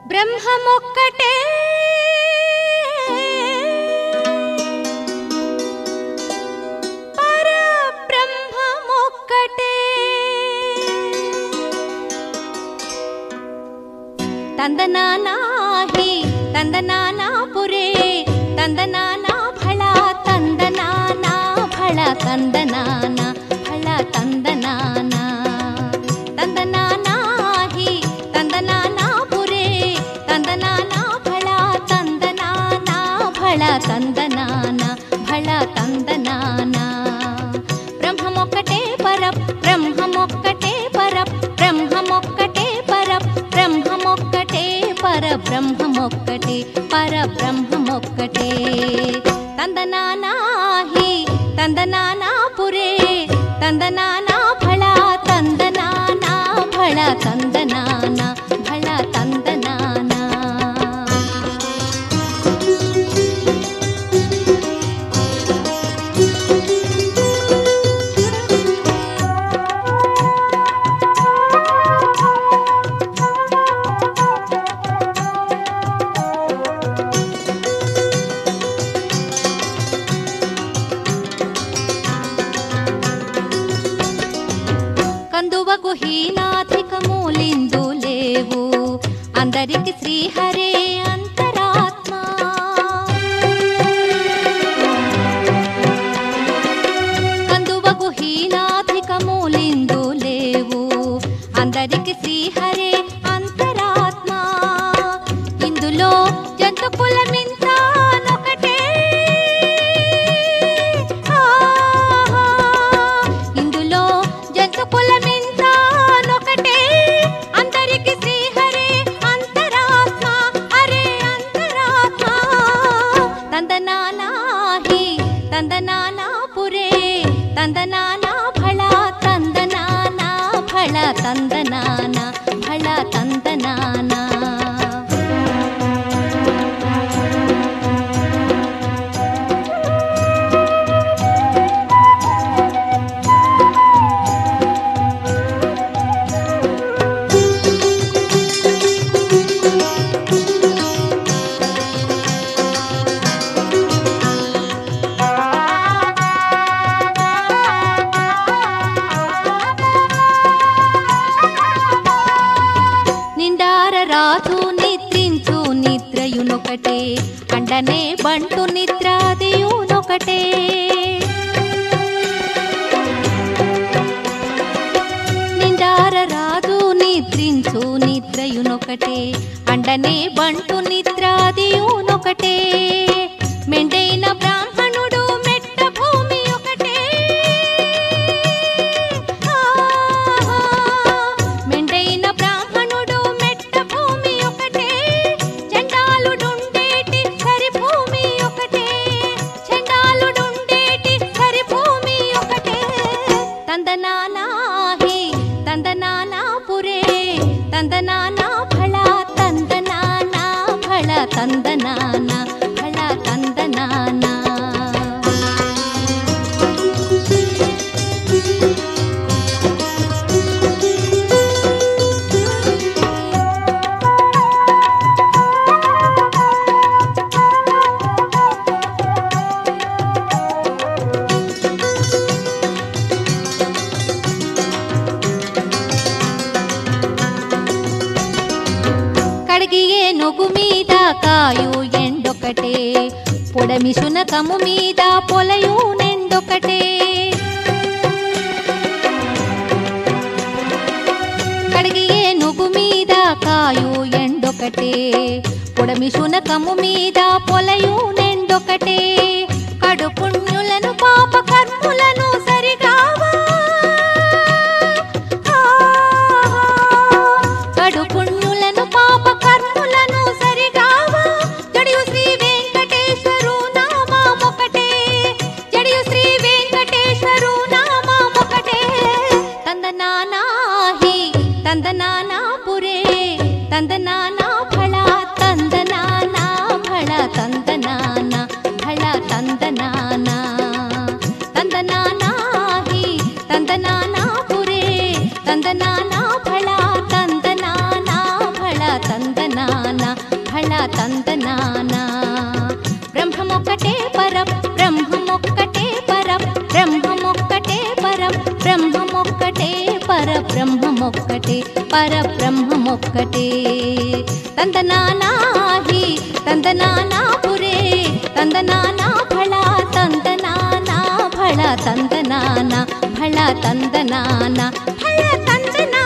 బ్రహ్మమొక్కటే పరబ్రహ్మమొక్కటే తందనానాహి తందనానా పురే తందనానా ఫళ తందనానా ఫళ తందనానా ఫళ తందనానా తందనానాహి తందనానా పురే తందనానా ఫళ తందనానా ఫళ తందనానా ఫళ తందనానా బ్రహ్మమొక్కటే పర బ్రహ్మమొక్కటే పర బ్రహ్మమొక్కటే పర బ్రహ్మమొక్కటే పర బ్రహ్మమొక్కటే పర బ్రహ్మమొక్కటే తందనానాహి తందనానా పురే తందనానా ఫళ తందనానా ఫళ తందనానా ఫళ తందనానా కందువకు హీనాధికములిందు లేవు అందరికి శ్రీహరే అంతరాత్మ కందువకు హీనాధికములిందు లేవు అందరికి శ్రీహరే అంతరాత్మ ఇందులో జంతు కులమింతానొకటే ఆహా. ఇందులో జంతు కులమింతానొకటే అందరికి శ్రీహరే అంతరాత్మ హరే అంతరాత్మ తందనానాహి తందనానా పురే తందనానా ఫళ తందనానా ఫళ తందనానా ఫళ తందనానా నిండార రాజు నిద్రించు నిద్రయునొకటే అండనే బంటు నిద్రాదియునొకటే నిండార రాజు నిద్రించు నిద్రయునొకటే అండనే బంటు నిద్రాదియునొకటే మెండైన బ్రాహ్మణుడు మెట్ట భూమి ఒకటే ఆహా. మెండైన బ్రాహ్మణుడు మెట్ట భూమి ఒకటే చండాలుడుండేటి సరి భూమి ఒకటే చండాలుడుండేటి సరి భూమి ఒకటే తందనానాహి తందనానా పురే తందనానా ఫళ తందనానా ఫళ తందనానా ఫళ తందనానా కడిగియే నొగు మీద కాయు ఎండొకటే పొడమి శునకము మీద పొలయు నెండొకటే కడిగియే నుగు మీద కాయు ఎండొకటే పొడమి శునకము మీద పొలయు నెండొకటే కడు పుణ్యులను పాప కర్ములను సరిగావా ఆహా. కడు పుణ్యులను పాప కర్ములను సరిగావా జడియు శ్రీ వెంకటేశ్వరు నామమొకటే జడియు శ్రీ వెంకటేశ్వరు నామమొకటే తందనానాహి తందనానా పురే తందనానా ఫళ తందనానా ఫళ తందనానా ఫళ తందనానా తందనానాహి తందనానా పురే తందనానా ఫళ తందనానా ఫళ తందనానా ఒక్కటే పరబ్రహ్మమొక్కటే తందనానాహి తందనానా పురే తందనానా ఫళ తందనానా ఫళ తందనానా ఫళ తందనానా ఫళ తందనానా